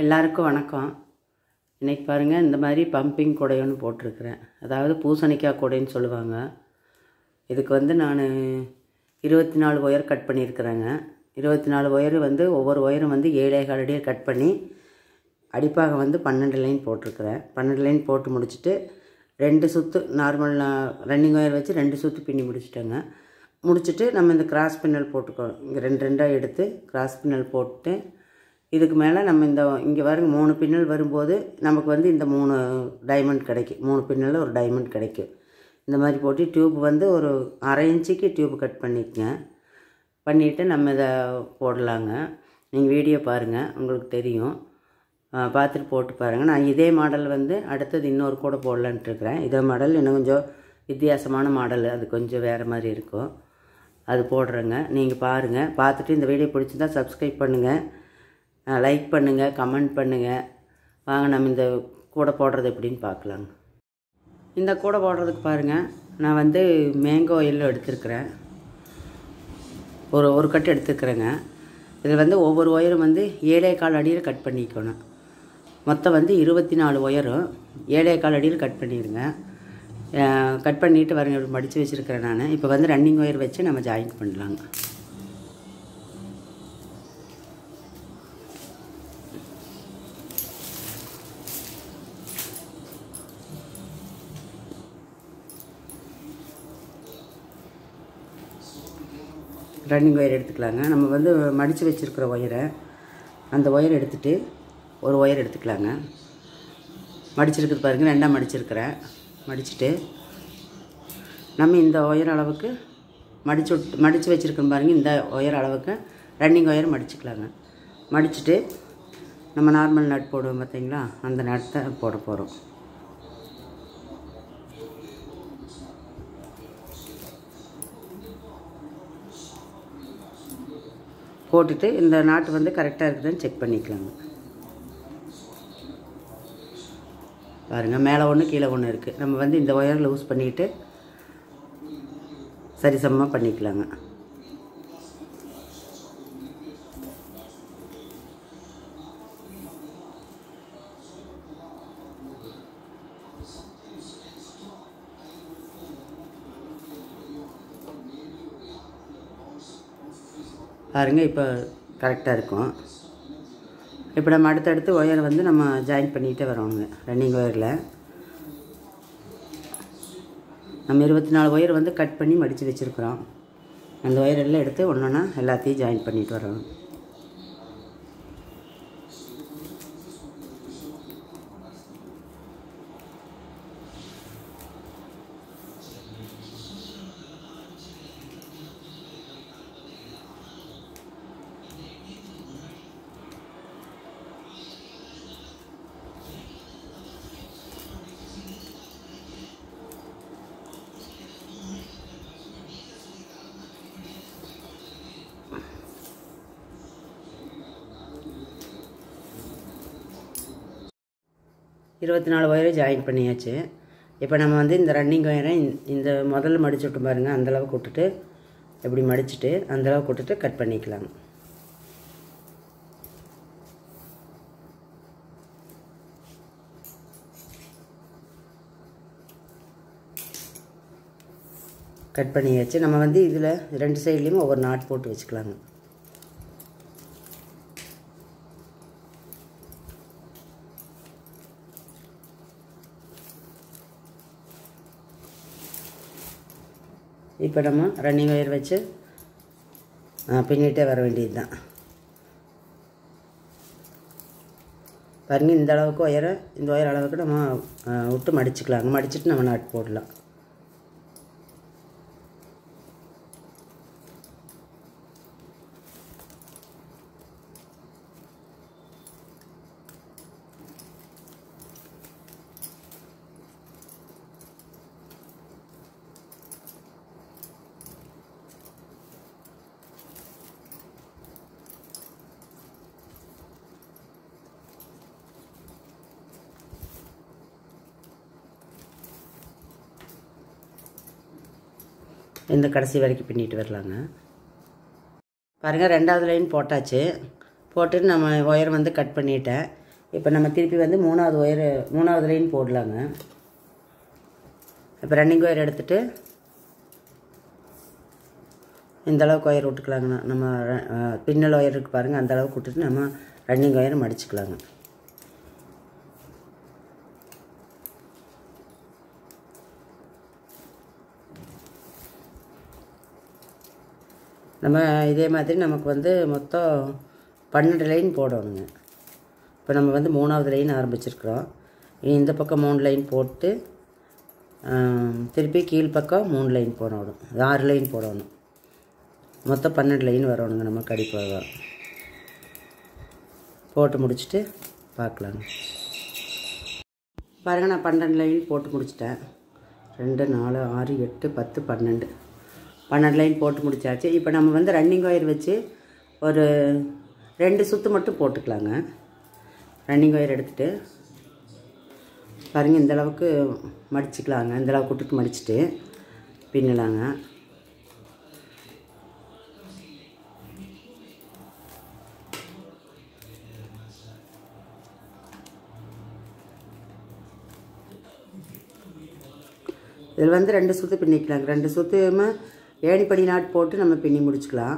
எல்லாருக்கும் வணக்கம் இன்றைக்கி பாருங்கள் இந்த மாதிரி பம்பிங் குடையொன்று போட்டிருக்கிறேன் அதாவது பூசணிக்காய் குடைன்னு சொல்லுவாங்க இதுக்கு வந்து நான் இருபத்தி நாலு ஒயர் கட் பண்ணியிருக்கிறேங்க இருபத்தி நாலு ஒயர் வந்து ஒவ்வொரு ஒயரும் வந்து ஏழே கால் அடியாக கட் பண்ணி அடிப்பாக வந்து பன்னெண்டு லைன் போட்டிருக்கிறேன் பன்னெண்டு லைன் போட்டு முடிச்சுட்டு ரெண்டு சுற்று நார்மல் ரன்னிங் ஒயர் வச்சு ரெண்டு சுற்று பின்னி முடிச்சிட்டேங்க முடிச்சுட்டு நம்ம இந்த கிராஸ் பின்னல் போட்டுக்கோ இங்கே ரெண்டு ரெண்டாக எடுத்து கிராஸ் பின்னல் போட்டு இதுக்கு மேலே நம்ம இந்த இங்கே பாருங்க மூணு பின்னல் வரும்போது நமக்கு வந்து இந்த மூணு டைமண்ட் கிடைக்கும் மூணு பின்னலில் ஒரு டைமண்ட் கிடைக்கும் இந்த மாதிரி போட்டு டியூப் வந்து ஒரு அரை இன்ச்சுக்கு டியூப் கட் பண்ணிக்கங்க பண்ணிவிட்டு நம்ம இதை போடலாங்க நீங்கள் வீடியோ பாருங்கள் உங்களுக்கு தெரியும் ஆ, பார்த்துட்டு போட்டு பாருங்கள் நான் இதே மாடல் வந்து அடுத்தது இன்னொரு கூட போடலான்ட்டு இருக்கிறேன் இதே மாடல் இன்னும் கொஞ்சம் வித்தியாசமான மாடல் அது கொஞ்சம் வேறு மாதிரி இருக்கும் அது போடுறேங்க நீங்கள் பாருங்கள் பார்த்துட்டு இந்த வீடியோ பிடிச்சிருந்தா சப்ஸ்கிரைப் பண்ணுங்கள் லைக் பண்ணுங்கள் கமெண்ட் பண்ணுங்கள் வாங்க நம்ம இந்த கூடை போடுறது எப்படின்னு பார்க்கலாங்க இந்த கூடை போடுறதுக்கு பாருங்கள் நான் வந்து மேங்கோ எல்லோ எடுத்திருக்கிறேன் ஒரு ஒரு கட்டு எடுத்துக்கிறேங்க இதில் வந்து ஒவ்வொரு ஒயரும் வந்து ஏழே கால் அடியில் கட் பண்ணிக்கணும் மொத்தம் வந்து இருபத்தி நாலு ஒயரும் ஏழே கால் அடியில் கட் பண்ணிடுங்க கட் பண்ணிவிட்டு வரங்க இப்படி மடித்து வச்சுருக்கிறேன் நான் இப்போ வந்து ரன்னிங் ஒயர் வச்சு நம்ம ஜாயின் பண்ணலாங்க ரன்னிங் ஒயர் எடுத்துக்கலாங்க நம்ம வந்து மடித்து வச்சுருக்கிற ஒயரை அந்த ஒயர் எடுத்துகிட்டு ஒரு ஒயர் எடுத்துக்கலாங்க மடிச்சிருக்கிறது பாருங்கள் ரெண்டாக மடிச்சிருக்கிறேன் மடிச்சுட்டு நம்ம இந்த ஒயர் அளவுக்கு மடிச்சு விட்டு மடித்து வச்சுருக்கோம் பாருங்கள் இந்த ஒயர் அளவுக்கு ரன்னிங் ஒயர் மடிச்சுக்கலாங்க மடிச்சுட்டு நம்ம நார்மல் நட் போடுவோம் பார்த்தீங்களா அந்த நட்டை போட போகிறோம் போட்டுட்டு இந்த நாட்டு வந்து கரெக்டாக இருக்குதுன்னு செக் பண்ணிக்கலாங்க பாருங்கள் மேலே ஒன்று கீழே ஒன்று இருக்குது நம்ம வந்து இந்த ஒயர் லூஸ் பண்ணிக்கிட்டு சரிசமமாக பண்ணிக்கலாங்க பாருங்கள் இப்போ கரெக்டாக இருக்கும் இப்போ நம்ம அடுத்தடுத்து ஒயர் வந்து நம்ம ஜாயின் பண்ணிகிட்டே வரோங்க ரன்னிங் ஒயரில் நம்ம இருபத்தி நாலு ஒயர் வந்து கட் பண்ணி மடித்து வச்சுருக்குறோம் அந்த ஒயர் எல்லாம் எடுத்து ஒன்று ஒன்றா எல்லாத்தையும் ஜாயின் பண்ணிட்டு வரோம் இருபத்தி நாலு ஒயரை ஜாயின் பண்ணியாச்சு இப்போ நம்ம வந்து இந்த ரன்னிங் ஒயரை இந்த முதல்ல மடிச்சு விட்டு பாருங்கள் அந்தளவுக்கு விட்டுட்டு இப்படி மடிச்சுட்டு அந்தளவுக்கு விட்டுட்டு கட் பண்ணிக்கலாம் கட் பண்ணியாச்சு நம்ம வந்து இதில் ரெண்டு சைட்லேயும் ஒவ்வொரு நாட் போட்டு வச்சுக்கலாங்க இப்போ நம்ம ரன்னிங் ஒயர் வச்சு ஆ, பின்னிட்டே வர வேண்டியது தான் பாருங்கள் இந்த அளவுக்கு ஒயரை இந்த ஒயர் அளவுக்கு நம்ம ஆ, விட்டு மடிச்சுக்கலாங்க மடிச்சுட்டு நம்ம நாட் போடலாம் இந்த கடைசி வரைக்கும் பின்னிட்டு வரலாங்க பாருங்கள் ரெண்டாவது லைன் போட்டாச்சு போட்டுட்டு நம்ம ஒயர் வந்து கட் பண்ணிட்டேன் இப்போ நம்ம திருப்பி வந்து மூணாவது ஒயர் மூணாவது லைன் போடலாங்க இப்போ ரன்னிங் ஒயர் எடுத்துகிட்டு இந்த அளவுக்கு ஒயர் விட்டுக்கலாங்கண்ணா நம்ம ர- அஹ், பின்னல் ஒயர் இருக்கு பாருங்கள் அந்த அளவுக்கு விட்டுட்டு நம்ம ரன்னிங் ஒயரை மடிச்சுக்கலாங்க நம்ம இதே மாதிரி நமக்கு வந்து மொத்தம் பன்னெண்டு லைன் போடணுங்க இப்போ நம்ம வந்து மூணாவது லைன் ஆரம்பிச்சிருக்கிறோம் இனி இந்த பக்கம் மூணு லைன் போட்டு ஆம், திருப்பி கீழ்ப்பக்கம் மூணு லைன் போடணும் ஆறு லைன் போடணும் மொத்தம் பன்னெண்டு லைன் வரணுங்க நம்ம கடிப்பாக போட்டு முடிச்சுட்டு பார்க்கலாங்க பாருங்க நான் பன்னெண்டு லைன் போட்டு முடிச்சிட்டேன் ரெண்டு நாலு ஆறு எட்டு பத்து பன்னெண்டு பன்னெண்டு லைன் போட்டு முடிச்சாச்சு இப்போ நம்ம வந்து ரன்னிங் ஒயர் வச்சு ஒரு ரெண்டு சுற்று மட்டும் போட்டுக்கலாங்க ரன்னிங் ஒயர் எடுத்துகிட்டு பாருங்கள் இந்த அளவுக்கு மடிச்சுக்கலாங்க இந்த அளவுக்கு விட்டுட்டு மடிச்சுட்டு பின்னலாங்க இதில் வந்து ரெண்டு சுற்று பின்னிக்கலாங்க ரெண்டு சுற்றுமே ஏணிப்படி நாட் போட்டு நம்ம பின்னி முடிச்சுக்கலாம்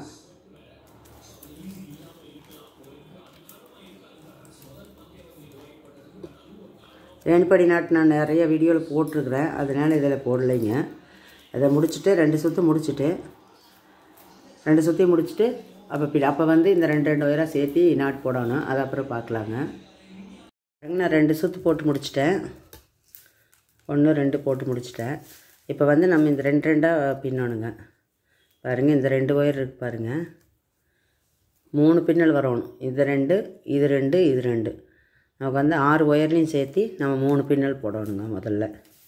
ஏணிப்படி நாட் நான் நிறைய வீடியோவில் போட்டிருக்கிறேன் அதனால் இதில் போடலைங்க அதை முடிச்சுட்டு ரெண்டு சுற்று முடிச்சுட்டு ரெண்டு சுற்றி முடிச்சுட்டு அப்போ பி அப்போ வந்து இந்த ரெண்டு ரெண்டு ஒயராக சேர்த்து நாட் போடணும் அதை அப்புறம் பார்க்கலாங்க நான் ரெண்டு சுற்று போட்டு முடிச்சிட்டேன் ஒன்று ரெண்டு போட்டு முடிச்சிட்டேன் இப்போ வந்து நம்ம இந்த ரெண்டு ரெண்டாக பின்னணுங்க பாருங்கள் இந்த ரெண்டு ஒயர் இருக்கு பாருங்கள் மூணு பின்னல் வரணும் இது ரெண்டு இது ரெண்டு இது ரெண்டு நமக்கு வந்து ஆறு ஒயர்லையும் சேர்த்து நம்ம மூணு பின்னல் போடணுங்க முதல்ல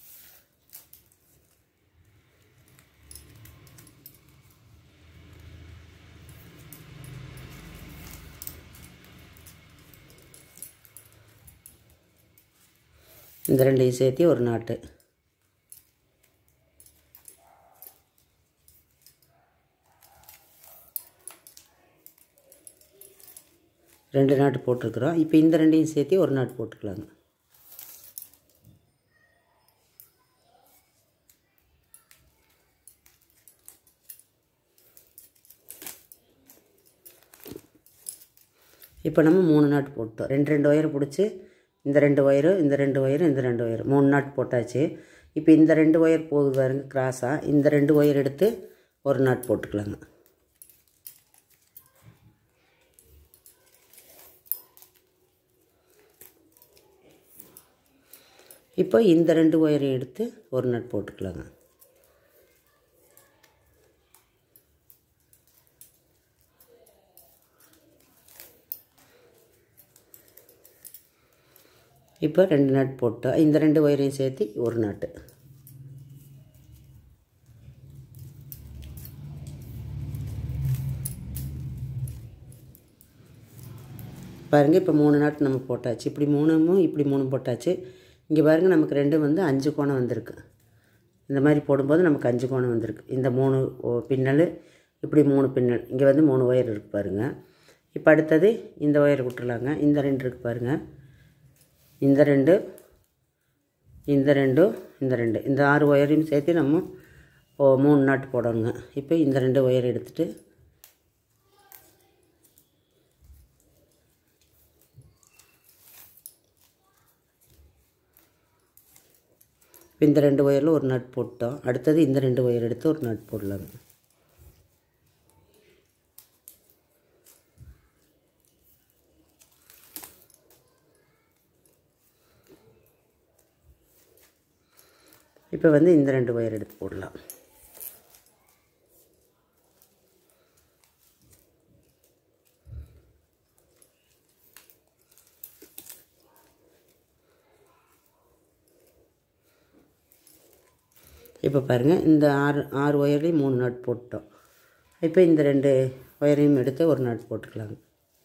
இந்த ரெண்டையும் சேர்த்து ஒரு நாட்டு ரெண்டு நாட்டு போட்டிருக்கிறோம் இப்போ இந்த ரெண்டையும் சேர்த்து ஒரு நாட்டு போட்டுக்கலாங்க இப்போ நம்ம மூணு நாட்டு போட்டோம் ரெண்டு ரெண்டு ஒயரை பிடிச்சி இந்த ரெண்டு ஒயரு இந்த ரெண்டு ஒயரு இந்த ரெண்டு ஒயரு மூணு நாட்டு போட்டாச்சு இப்போ இந்த ரெண்டு ஒயர் போகுது பாருங்க கிராஸாக இந்த ரெண்டு ஒயர் எடுத்து ஒரு நாட் போட்டுக்கலாங்க இப்போ இந்த ரெண்டு ஒயரையும் எடுத்து ஒரு நட் போட்டுக்கலாங்க இப்போ ரெண்டு நட் போட்டோம் இந்த ரெண்டு ஒயரையும் சேர்த்து ஒரு நாட்டு பாருங்கள் இப்போ மூணு நாட்டு நம்ம போட்டாச்சு இப்படி மூணும் இப்படி மூணு போட்டாச்சு இங்கே பாருங்கள் நமக்கு ரெண்டும் வந்து அஞ்சு கோணம் வந்திருக்கு இந்த மாதிரி போடும்போது நமக்கு அஞ்சு கோணம் வந்திருக்கு இந்த மூணு ஓ- பின்னல் இப்படி மூணு பின்னல் இங்கே வந்து மூணு ஒயர் இருக்கு பாருங்கள் இப்போ அடுத்தது இந்த ஒயர் விட்டுறலாங்க இந்த ரெண்டு இருக்கு பாருங்கள் இந்த ரெண்டு இந்த ரெண்டும் இந்த ரெண்டு இந்த ஆறு ஒயரையும் சேர்த்து நம்ம ஓ மூணு நாட்டு போடணுங்க இப்போ இந்த ரெண்டு ஒயர் எடுத்துகிட்டு இப்போ இந்த ரெண்டு ஒயரில் ஒரு நட் போட்டோம் அடுத்தது இந்த ரெண்டு ஒயர் எடுத்து ஒரு நட் போடலாங்க இப்போ வந்து இந்த ரெண்டு ஒயர் எடுத்து போடலாம் இப்போ பாருங்கள் இந்த ஆறு ஆறு ஒயர்லேயும் மூணு நட் போட்டோம் இப்போ இந்த ரெண்டு ஒயரையும் எடுத்து ஒரு நட் போட்டுக்கலாங்க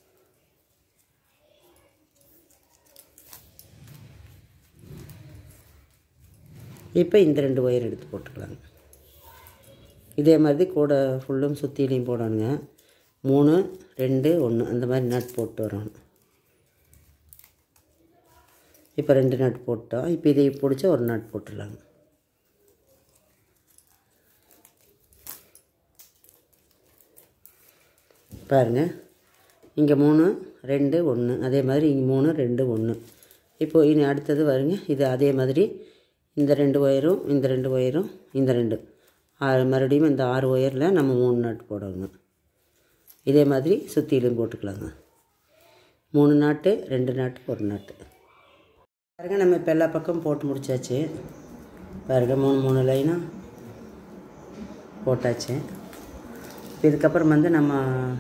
இப்போ இந்த ரெண்டு ஒயர் எடுத்து போட்டுக்கலாங்க இதே மாதிரி கூட ஃபுல்லும் சுற்றிலையும் போடணுங்க மூணு ரெண்டு ஒன்று அந்த மாதிரி நட் போட்டு வரணும் இப்போ ரெண்டு நட் போட்டோம் இப்போ இதை பிடிச்ச ஒரு நட் போட்டுடலாங்க பாருங்கள் இங்கே மூணு ரெண்டு ஒன்று அதே மாதிரி இங்கே மூணு ரெண்டு ஒன்று இப்போது இனி அடுத்தது வருங்க இது அதே மாதிரி இந்த ரெண்டு ஒயரும் இந்த ரெண்டு ஒயரும் இந்த ரெண்டு ஆறு மறுபடியும் இந்த ஆறு ஒயரில் நம்ம மூணு நாட்டு போடணும் இதே மாதிரி சுற்றிலும் போட்டுக்கலாங்க மூணு நாட்டு ரெண்டு நாட்டு ஒரு நாட்டு பாருங்க நம்ம இப்போ எல்லா பக்கமும் போட்டு முடிச்சாச்சு பாருங்க மூணு மூணு லைனாக போட்டாச்சு இப்போ இதுக்கப்புறம் வந்து நம்ம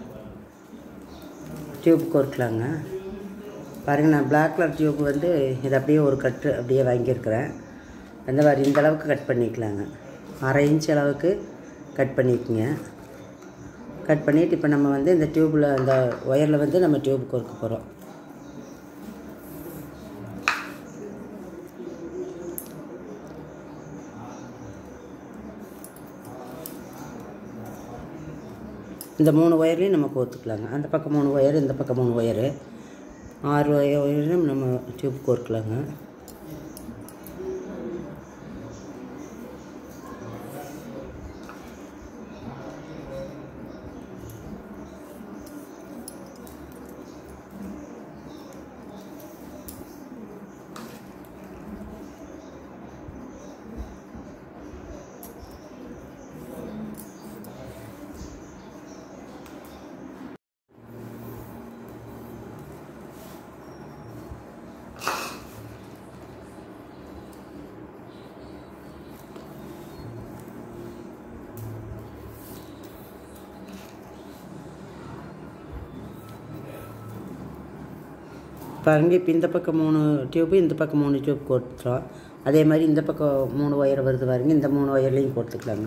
டியூப் கோர்க்கலாங்க பாருங்கள் நான் பிளாக் கலர் டியூப் வந்து இது அப்படியே ஒரு கட்டு அப்படியே வாங்கியிருக்கிறேன் அந்த மாதிரி இந்த அளவுக்கு கட் பண்ணிக்கலாங்க அரை இன்ச் அளவுக்கு கட் பண்ணிக்கோங்க கட் பண்ணிவிட்டு இப்போ நம்ம வந்து இந்த டியூப்பில் அந்த ஒயரில் வந்து நம்ம டியூப் கோர்க்க போகிறோம் இந்த மூணு ஒயர்லேயும் நம்ம கோர்த்துக்கலாங்க அந்த பக்கம் மூணு ஒயர் இந்த பக்கம் மூணு ஒயரு ஆறு ஒயரும் நம்ம டியூப் கோர்க்கலாங்க பாருங்க இப்போ இந்த பக்கம் மூணு டியூப்பு இந்த பக்கம் மூணு டியூப் கொடுத்துட்டோம் அதே மாதிரி இந்த பக்கம் மூணு ஒயர் வருது பாருங்க இந்த மூணு ஒயர்லையும் கொடுத்துக்கலாங்க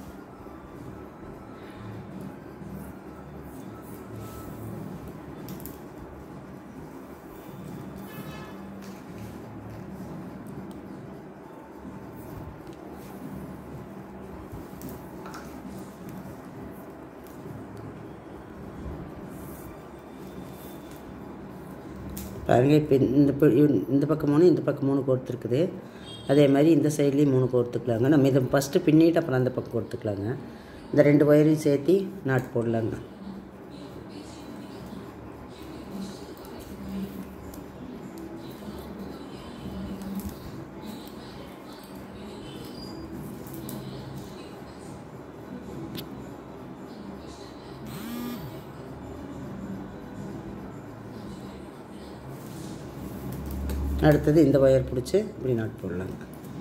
பாருங்கள் இப்போ இந்த ப- இந்த பக்கம் மூணு இந்த பக்கம் மூணு கொடுத்துருக்குது அதே மாதிரி இந்த சைட்லேயும் மூணு கொடுத்துக்கலாங்க நம்ம இதை ஃபஸ்ட்டு பின்னிட்டு அப்புறம் அந்த பக்கம் கொடுத்துக்கலாங்க இந்த ரெண்டு ஒயரையும் சேர்த்து நாட் போடலாங்க அடுத்தது இந்த ஒயர் பிடிச்சி இப்படி நாட் போடலாங்க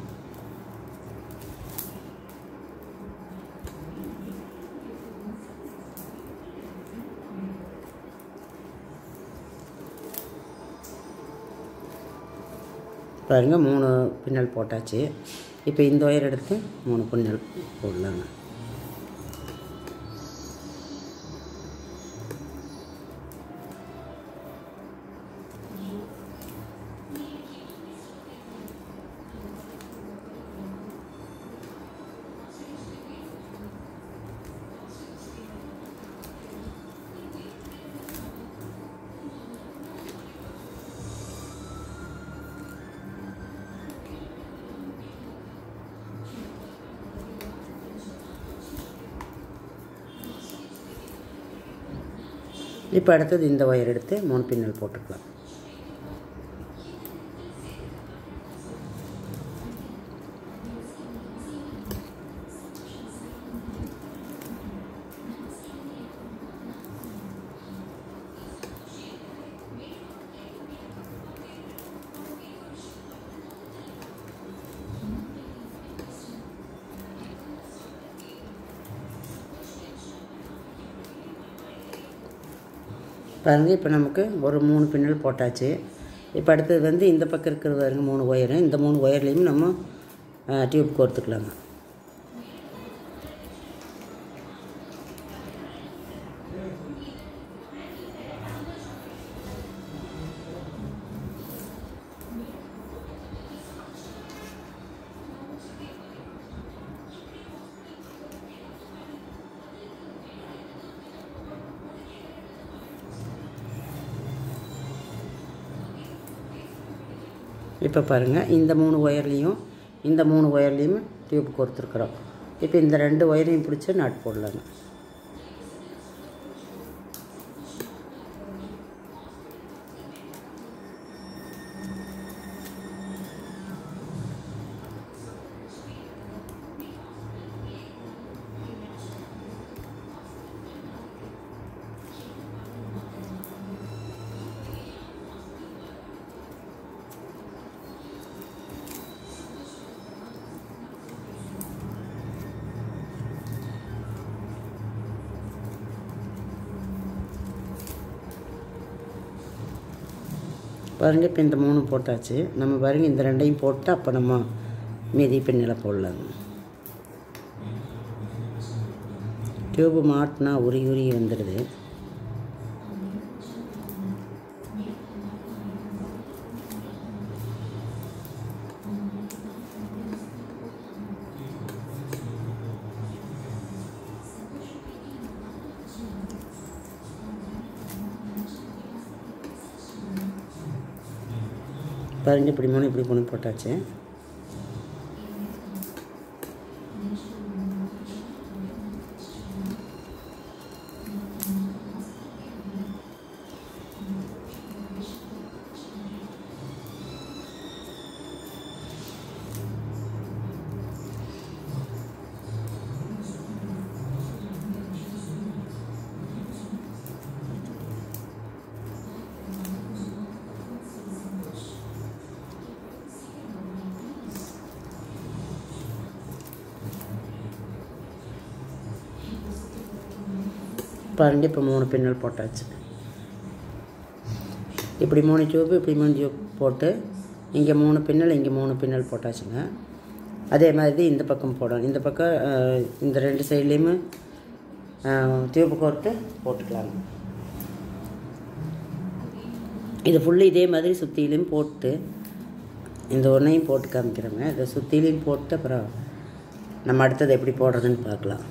பாருங்கள் மூணு பின்னல் போட்டாச்சு இப்போ இந்த ஒயர் எடுத்து மூணு பின்னல் போடலாங்க இப்போ அடுத்தது இந்த ஒயர் எடுத்து மூணு பின்னல் போட்டுக்கலாம் பாருங்க இப்போ நமக்கு ஒரு மூணு பின்னல் போட்டாச்சு இப்போ அடுத்தது வந்து இந்த பக்கம் இருக்கிறது பாருங்க மூணு ஒயரு இந்த மூணு ஒயர்லேயும் நம்ம டியூப் கோர்த்துக்கலாங்க இப்போ பாருங்கள் இந்த மூணு ஒயர்லேயும் இந்த மூணு ஒயர்லேயும் டியூப் கொடுத்துருக்குறோம் இப்போ இந்த ரெண்டு ஒயரையும் பிடிச்சி நட் போடலாங்க பாருங்கள் இப்போ இந்த மூணு போட்டாச்சு நம்ம பாருங்கள் இந்த ரெண்டையும் போட்டு அப்போ நம்ம மீதி பின்னில் போடலாங்க டியூப்பு மாட்டினா உரி உரி வந்துடுது பாருங்க இப்படி மூணு இப்படி மூணு போட்டாச்சு பாருங்க இப்போ மூணு பின்னல் போட்டாச்சு இப்படி மூணு டியூப்பு இப்படி மூணு டியூப் போட்டு இங்கே மூணு பின்னல் இங்கே மூணு பின்னல் போட்டாச்சுங்க அதே மாதிரி இந்த பக்கம் போடணும் இந்த பக்கம் அஹ், இந்த ரெண்டு சைட்லேயுமே டியூப்பு கோர்த்து போட்டுக்கலாங்க இது ஃபுல்லு இதே மாதிரி சுற்றிலையும் போட்டு இந்த ஒன்றையும் போட்டு காமிக்கிறோங்க இதை சுற்றிலையும் போட்டு அப்புறம் நம்ம அடுத்தது எப்படி போடுறதுன்னு பார்க்கலாம்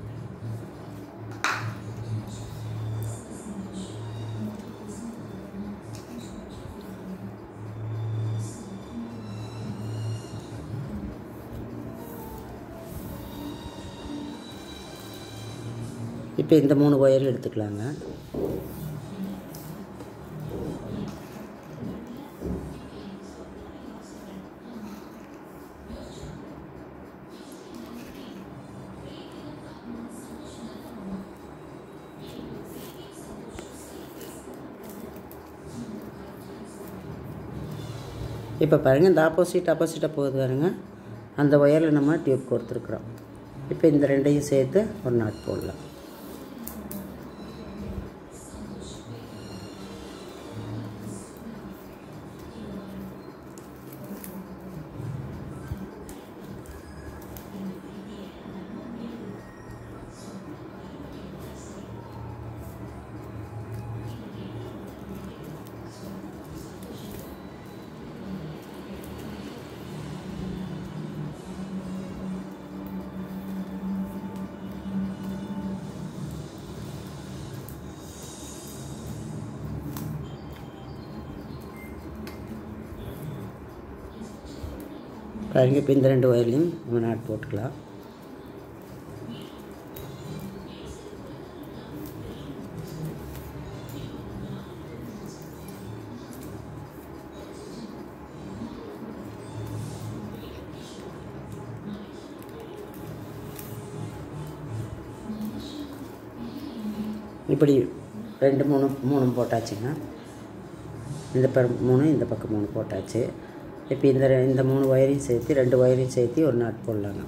இப்போ இந்த மூணு ஒயர் எடுத்துக்கலாங்க இப்போ பாருங்கள் இந்த ஆப்போசிட் ஆப்போசிட்டாக போகுது பாருங்க அந்த ஒயரில் நம்ம டியூப் கொடுத்துருக்குறோம் இப்போ இந்த ரெண்டையும் சேர்த்து ஒரு நாட் போடலாம் பாருங்க இப்போ இந்த ரெண்டு ஒயர்லையும் நம்ம நாட் போட்டுக்கலாம் இப்படி ரெண்டு மூணு மூணு போட்டாச்சுங்க இந்த பக்கம் மூணு இந்த பக்கம் மூணு போட்டாச்சு இப்போ இந்த ரெ- இந்த மூணு ஒயரையும் சேர்த்து ரெண்டு ஒயரையும் சேர்த்து ஒரு நாட் போடலாங்க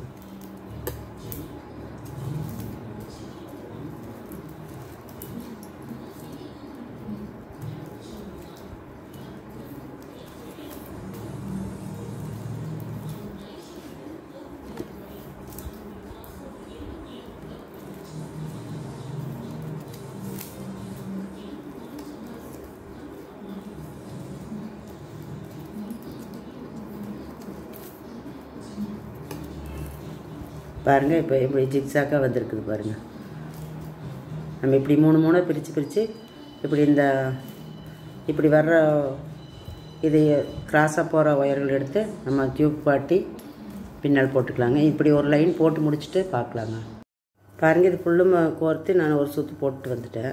பாருங்கள் இப்போ இப்படி ஜிக்ஸாக்காக வந்திருக்குது பாருங்கள் நம்ம இப்படி மூணு மூணாக பிரித்து பிரித்து இப்படி இந்த இப்படி வர்ற இது கிராஸாக போகிற ஒயர்கள் எடுத்து நம்ம டியூப் பாட்டி பின்னல் போட்டுக்கலாங்க இப்படி ஒரு லைன் போட்டு முடிச்சுட்டு பார்க்கலாங்க பாருங்கள் இது ஃபுல்லும் கோர்த்து நான் ஒரு சுற்று போட்டு வந்துட்டேன்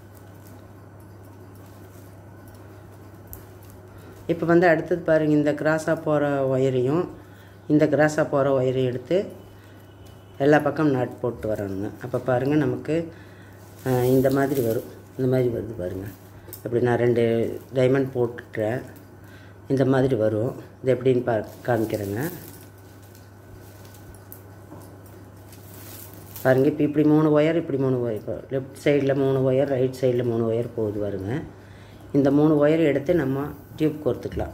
இப்போ வந்து அடுத்தது பாருங்கள் இந்த கிராஸாக போகிற ஒயரையும் இந்த கிராஸாக போகிற ஒயரையும் எடுத்து எல்லா பக்கம் நாட் போட்டு வரணுங்க அப்போ பாருங்கள் நமக்கு அஹ், இந்த மாதிரி வரும் இந்த மாதிரி வருது பாருங்கள் இப்படி நான் ரெண்டு டைமண்ட் போட்டுட்டேன் இந்த மாதிரி வரும் இது எப்படின்னு பா காமிக்கிறேங்க பாருங்க இப்போ இப்படி மூணு ஒயர் இப்படி மூணு ஒயர் இப்போ லெஃப்ட் சைடில் மூணு ஒயர் ரைட் சைடில் மூணு ஒயர் போகுது பாருங்க இந்த மூணு ஒயர் எடுத்து நம்ம டியூப் கோர்த்துக்கலாம்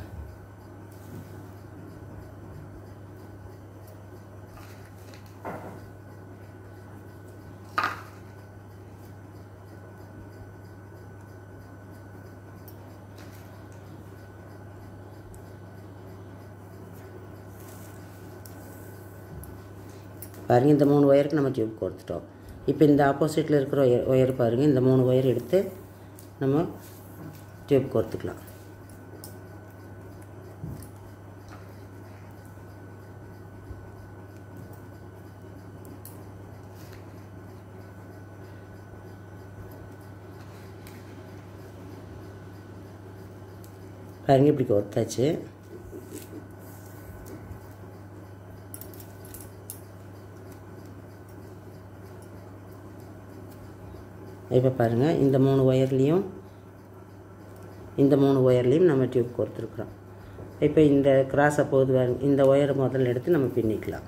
பாருங்கள் இந்த மூணு ஒயருக்கு நம்ம டியூப் கொடுத்துட்டோம் இப்போ இந்த ஆப்போசிட்டில் இருக்கிற ஒயர் ஒயர் பாருங்கள் இந்த மூணு ஒயர் எடுத்து நம்ம டியூப் கோர்த்துக்கலாம் பாருங்க இப்படி கோர்த்தாச்சு இப்போ பாருங்கள் இந்த மூணு ஒயர்லேயும் இந்த மூணு ஒயர்லேயும் நம்ம டியூப் கோர்த்துருக்குறோம் இப்போ இந்த கிராஸை போகுது பாருங்க இந்த ஒயரை முதல்ல எடுத்து நம்ம பின்னிக்கலாம்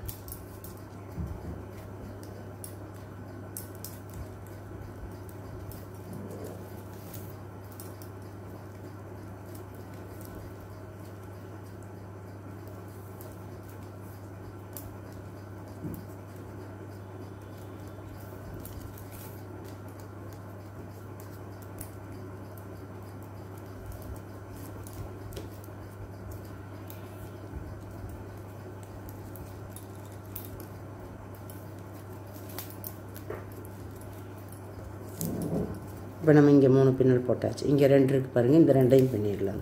இப்போ நம்ம இங்கே மூணு பின்னல் போட்டாச்சு இங்கே ரெண்டு இருக்குது பாருங்கள் இந்த ரெண்டையும் பின்னிடலாம்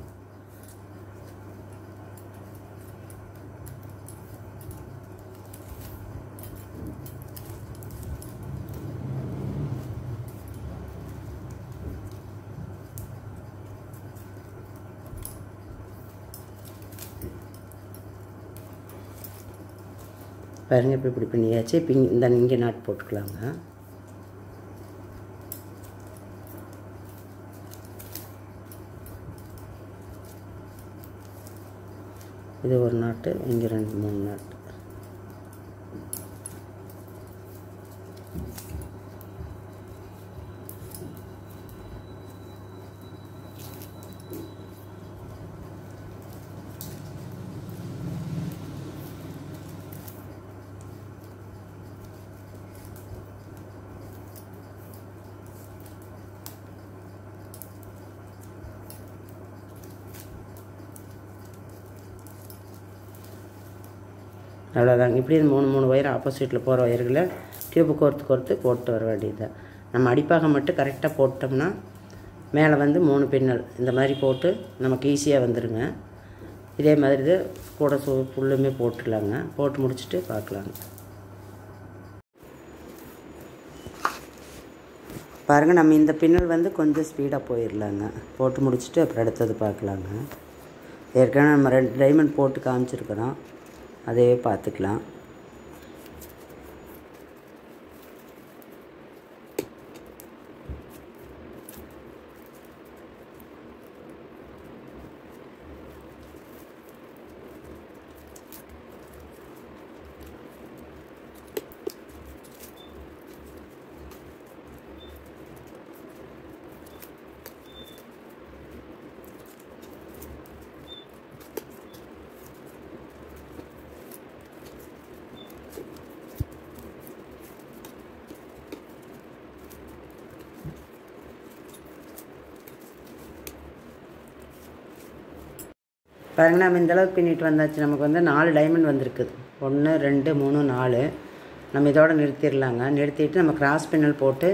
பாருங்கள் இப்போ இப்படி பண்ணியாச்சு இப்போ இங்க- இந்த இங்கே நாட் போட்டுக்கலாங்க இது ஒரு நாட்டு இங்கே ரெண்டு மூணு நாட்டு அவ்வளோதாங்க இப்படி இந்த மூணு மூணு ஒயர் ஆப்போசிட்டில் போகிற ஒயர்களை டியூப்பு கோர்த்து கோர்த்து போட்டு வர வேண்டியது நம்ம அடிப்பாகம் மட்டும் கரெக்டாக போட்டோம்னா மேலே வந்து மூணு பின்னல் இந்த மாதிரி போட்டு நமக்கு ஈஸியாக வந்துடுங்க இதே மாதிரி தான் கூட சு ஃபுல்லுமே போட்டுடலாங்க போட்டு முடிச்சுட்டு பார்க்கலாங்க பாருங்கள் நம்ம இந்த பின்னல் வந்து கொஞ்சம் ஸ்பீடாக போயிடலாங்க போட்டு முடிச்சுட்டு அப்புறம் அடுத்தது பார்க்கலாங்க ஏற்கனவே நம்ம ரெண்டு டைமண்ட் போட்டு காமிச்சிருக்கிறோம் அதே பார்த்துக்கலாம் பாருங்க நம்ம இந்த அளவுக்கு பின்னிட்டு வந்தாச்சு நமக்கு வந்து நாலு டைமண்ட் வந்திருக்குது ஒன்று ரெண்டு மூணு நாலு நம்ம இதோட நிறுத்திடலாங்க நிறுத்திட்டு நம்ம கிராஸ் பின்னல் போட்டு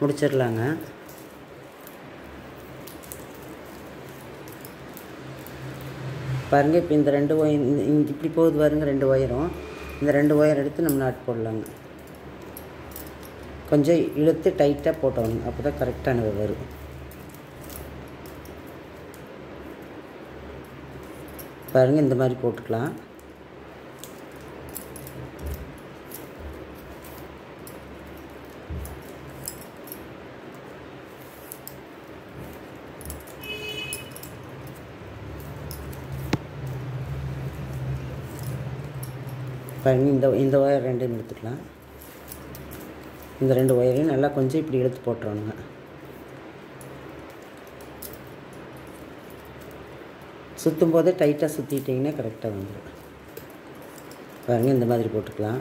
முடிச்சிடலாங்க பாருங்கள் இப்போ இந்த ரெண்டு ஒயர் இப்படி போகுது பாருங்க ரெண்டு ஒயரும் இந்த ரெண்டு ஒயர் எடுத்து நம்ம நாட் போடலாங்க கொஞ்சம் இழுத்து டைட்டாக போட்டோங்க அப்போ தான் கரெக்டானது வரும் பாருங்கள் இந்த மாதிரி போட்டுக்கலாம் பாருங்க இந்த இந்த ஒயர் ரெண்டையும் எடுத்துக்கலாம் இந்த ரெண்டு ஒயரையும் நல்லா கொஞ்சம் இப்படி இழுத்து போட்டுறோணுங்க சுற்றும் போதே டைட்டாக சுற்றிட்டிங்கன்னா கரெக்டாக வந்துடும் பாருங்க இந்த மாதிரி போட்டுக்கலாம்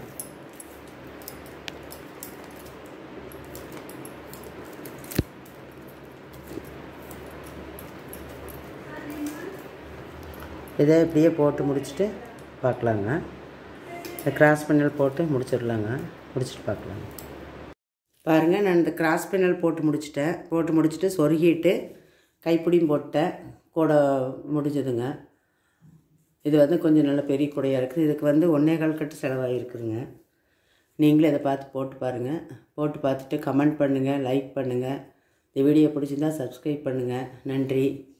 இதை இப்படியே போட்டு முடிச்சுட்டு பார்க்கலாங்க இந்த கிராஸ் பின்னல் போட்டு முடிச்சிடலாங்க முடிச்சுட்டு பார்க்கலாங்க பாருங்கள் நான் இந்த கிராஸ் பின்னல் போட்டு முடிச்சிட்டேன் போட்டு முடிச்சுட்டு சொருகிட்டு கைப்பிடியும் போட்டேன் கூடை முடிஞ்சதுங்க இது வந்து கொஞ்சம் நல்ல பெரிய கூடையாக இருக்குது இதுக்கு வந்து ஒன்றே கால் கட்டு செலவாகிருக்குதுங்க நீங்களும் இதை பார்த்து போட்டு பாருங்கள் போட்டு பார்த்துட்டு கமெண்ட் பண்ணுங்கள் லைக் பண்ணுங்கள் இந்த வீடியோ பிடிச்சிருந்தா சப்ஸ்கிரைப் பண்ணுங்கள் நன்றி